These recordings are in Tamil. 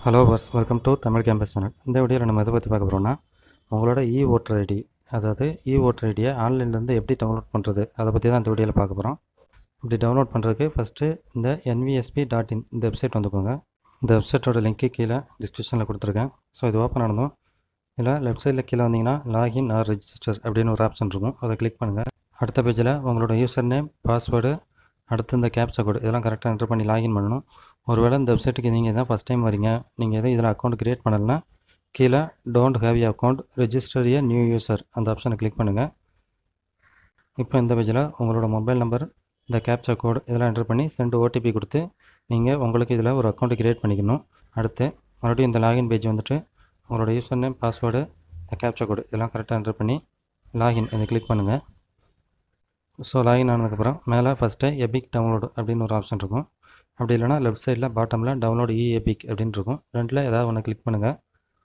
hello bus welcome to Tamil campus channel இந்த வீடியோவில் நம்ம எதை பற்றி பார்க்க போகிறோம்னா உங்களோட இ ஓட்டர் ஐடி அதாவது இ ஓட்டர் ஐடியை ஆன்லைன்லேருந்து எப்படி டவுன்லோட் பண்ணுறது அதை பற்றி தான் இந்த வீடியோவில் பார்க்க போகிறோம் இப்படி டவுன்லோட் பண்ணுறதுக்கு ஃபஸ்ட்டு இந்த என்விஎஸ்பி டாட் இன் இந்த வெப்சைட் வந்துக்கோங்க இந்த வெப்சைட்டோட லிங்க்கு கீழே டிஸ்கிரிப்ஷனில் கொடுத்துருக்கேன் ஸோ இது ஓப்பன் ஆனதும் இதில் லெஃப்ட் சைடில் கீழே வந்தீங்கன்னா லாகின் ஆர் ரெஜிஸ்டர் அப்படின்னு ஒரு ஆப்ஷன் இருக்கும் அதை கிளிக் பண்ணுங்கள் அடுத்த பேஜில் உங்களோட யூசர் நேம் பாஸ்வேர்டு அடுத்து இந்த கேப்சா கோடு இதெல்லாம் கரெக்டாக என்ட்ரு பண்ணி லாகின் பண்ணணும் ஒருவேளை இந்த வெப்சைட்டுக்கு நீங்கள் தான் ஃபஸ்ட் டைம் வரீங்க நீங்கள் எதுவும் இதில் அக்கௌண்ட் க்ரியேட் பண்ணலைன்னா கீழே don't have you account register a new user அந்த ஆப்ஷனை கிளிக் பண்ணுங்கள் இப்போ இந்த பேஜில் உங்களோட மொபைல் நம்பர் இந்த கேப்சா கோடு இதெல்லாம் என்ட்ரு பண்ணி சென்ட் ஓடிபி கொடுத்து நீங்கள் உங்களுக்கு இதில் ஒரு அக்கௌண்ட் க்ரியேட் பண்ணிக்கணும் அடுத்து மறுபடியும் இந்த லாகின் பேஜ் வந்துட்டு உங்களோட யூசர் நேம் பாஸ்வேர்டு இந்த கேப்சா கோடு இதெல்லாம் கரெக்டாக என்ட்ரு பண்ணி லாகின் இதை கிளிக் பண்ணுங்கள் ஸோ லாகின் ஆனதுக்கப்புறம் மேலே ஃபஸ்ட்டு எபிக் டவுன்லோடு அப்படின்னு ஒரு ஆப்ஷன் இருக்கும் அப்படி இல்லைனா லெஃப்ட் சைடில் பாட்டமில் டவுன்லோட் இ எபிக் அப்படின்னு இருக்கும் ரெண்டில் ஏதாவது ஒன்று கிளிக் பண்ணுங்கள்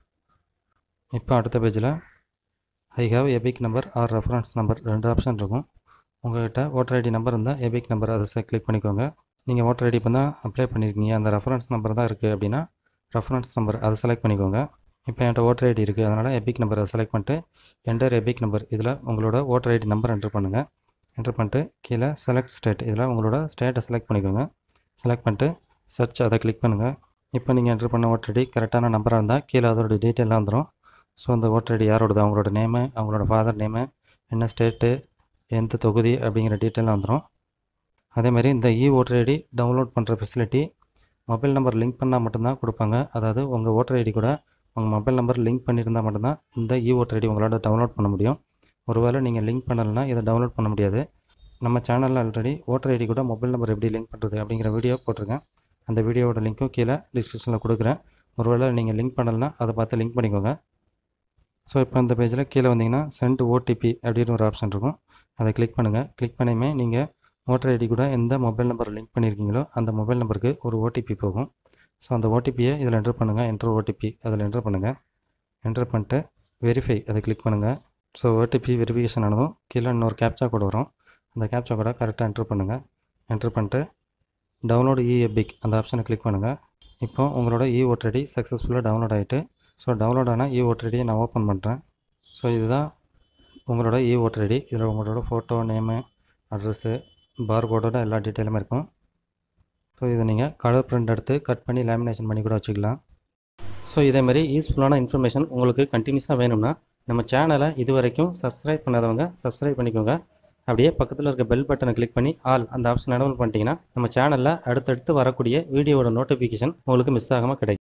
இப்போ அடுத்த பேஜில் I have EPIC number or reference number ரெண்டு ஆப்ஷன் இருக்கும் உங்கள்கிட்ட ஓட்டர் ஐடி நம்பர் இருந்தால் எபிக் நம்பர் அதை கிளிக் பண்ணிக்கோங்க நீங்கள் ஓட்டர் ஐடி இப்போ தான் அப்ளை பண்ணியிருக்கீங்க அந்த ரெஃபரன்ஸ் நம்பர் தான் இருக்குது அப்படின்னா ரெஃபரன்ஸ் நம்பர் அதை செலக்ட் பண்ணிக்கோங்க இப்போ என்கிட்ட ஓட்டர் ஐடி இருக்குது அதனால் எபிக் நம்பர் அதை செலக்ட் பண்ணிட்டு என்டர் எபிக் நம்பர் இதில் உங்களோட ஓட்டர் ஐடி நம்பர் என்ட்ரு பண்ணுங்கள் என்ட்ரு பண்ணிட்டு கீழே செலக்ட் ஸ்டேட் இதில் உங்களோட ஸ்டேட்டை செலக்ட் பண்ணிக்கோங்க செலக்ட் பண்ணிட்டு சர்ச் அதை கிளிக் பண்ணுங்கள் இப்போ நீங்கள் என்ட்ரு பண்ண ஓட்டர் ஐடி கரெக்டான நம்பராக இருந்தால் கீழே அதோட டீட்டெயிலாம் வந்துடும் ஸோ அந்த ஓட்டர் ஐடி யாரோடது அவங்களோட நேமு அவங்களோட ஃபாதர் நேமு என்ன ஸ்டேட்டு எந்த தொகுதி அப்படிங்கிற டீட்டெயிலாம் வந்துடும் அதேமாதிரி இந்த இ ஓட்டர் ஐடி டவுன்லோட் பண்ணுற ஃபெசிலிட்டி மொபைல் நம்பர் லிங்க் பண்ணால் மட்டும்தான் கொடுப்பாங்க அதாவது உங்கள் ஓட்டர் ஐடி கூட உங்கள் மொபைல் நம்பர் லிங்க் பண்ணியிருந்தால் மட்டும்தான் இந்த இ ஓட்டர் ஐடி உங்களால் டவுன்லோட் பண்ண முடியும் ஒருவேளை நீங்கள் லிங்க் பண்ணலைன்னா இதை டவுன்லோட் பண்ண முடியாது நம்ம சேனலில் ஆல்ரெடி ஓட்டர் ஐடி கூட மொபைல் நம்பர் எப்படி லிங்க் பண்ணுறது அப்படிங்கிற வீடியோ போட்டிருக்கேன் அந்த வீடியோவோட லிங்க்கும் கீழே டிஸ்கிரிப்ஷனில் கொடுக்குறேன் ஒருவேளை நீங்கள் லிங்க் பண்ணலைன்னா அதை பார்த்து லிங்க் பண்ணிக்கோங்க ஸோ இப்போ இந்த பேஜில் கீழே வந்தீங்கன்னா சென்ட் ஓடிபி அப்படின்னு ஒரு ஆப்ஷன் இருக்கும் அதை கிளிக் பண்ணுங்கள் கிளிக் பண்ணியுமே நீங்கள் ஓட்டர் ஐடி கூட எந்த மொபைல் நம்பர் லிங்க் பண்ணியிருக்கீங்களோ அந்த மொபைல் நம்பருக்கு ஒரு ஓடிபி போகும் ஸோ அந்த ஓடிபியை இதில் என்ட்ரு பண்ணுங்கள் என்ட்ரு ஓடிபி அதில் என்ட்ரு பண்ணுங்கள் என்ட்ரு பண்ணிட்டு வெரிஃபை அதை கிளிக் பண்ணுங்கள் ஸோ ஓடிபி வெரிஃபிகேஷன் ஆனதும் கீழே இன்னொரு கேப்சா கோடு வரும் அந்த கேப்சா கோடை கரெக்டாக என்ட்ரு பண்ணுங்கள் என்ட்ரு பண்ணிட்டு டவுன்லோடு இ எபிக் அந்த ஆப்ஷனை கிளிக் பண்ணுங்கள் இப்போ உங்களோட இ ஓட்டரடி சக்ஸஸ்ஃபுல்லாக டவுன்லோட் ஆகிட்டு ஸோ டவுன்லோட் ஆனால் இ ஓட்டரடியை நான் ஓப்பன் பண்ணுறேன் ஸோ இதுதான் உங்களோட இ ஓட்டரடி இதில் உங்களோட ஃபோட்டோ நேமு அட்ரஸ்ஸு பார் கோடோட எல்லா டீட்டெயிலுமே இருக்கும் ஸோ இதை நீங்கள் கலர் பிரிண்ட் எடுத்து கட் பண்ணி லேமினேஷன் பண்ணி கூட வச்சுக்கலாம் ஸோ இதேமாதிரி யூஸ்ஃபுல்லான இன்ஃபர்மேஷன் உங்களுக்கு கண்டினியூஸாக வேணும்னா நம்ம சேனலை இது வரைக்கும் சப்ஸ்கிரைப் பண்ணாதவங்க சப்ஸ்கிரைப் பண்ணிக்கோங்க அப்படியே பக்கத்தில் இருக்க பெல் பட்டனை கிளிக் பண்ணி ஆல் அந்த ஆப்ஷன் எனபிள் பண்ணிட்டீங்கன்னா நம்ம சேனலில் அடுத்தடுத்து வரக்கூடிய வீடியோவோட நோட்டிஃபிகேஷன் உங்களுக்கு மிஸ் ஆகாமல் கிடைக்கும்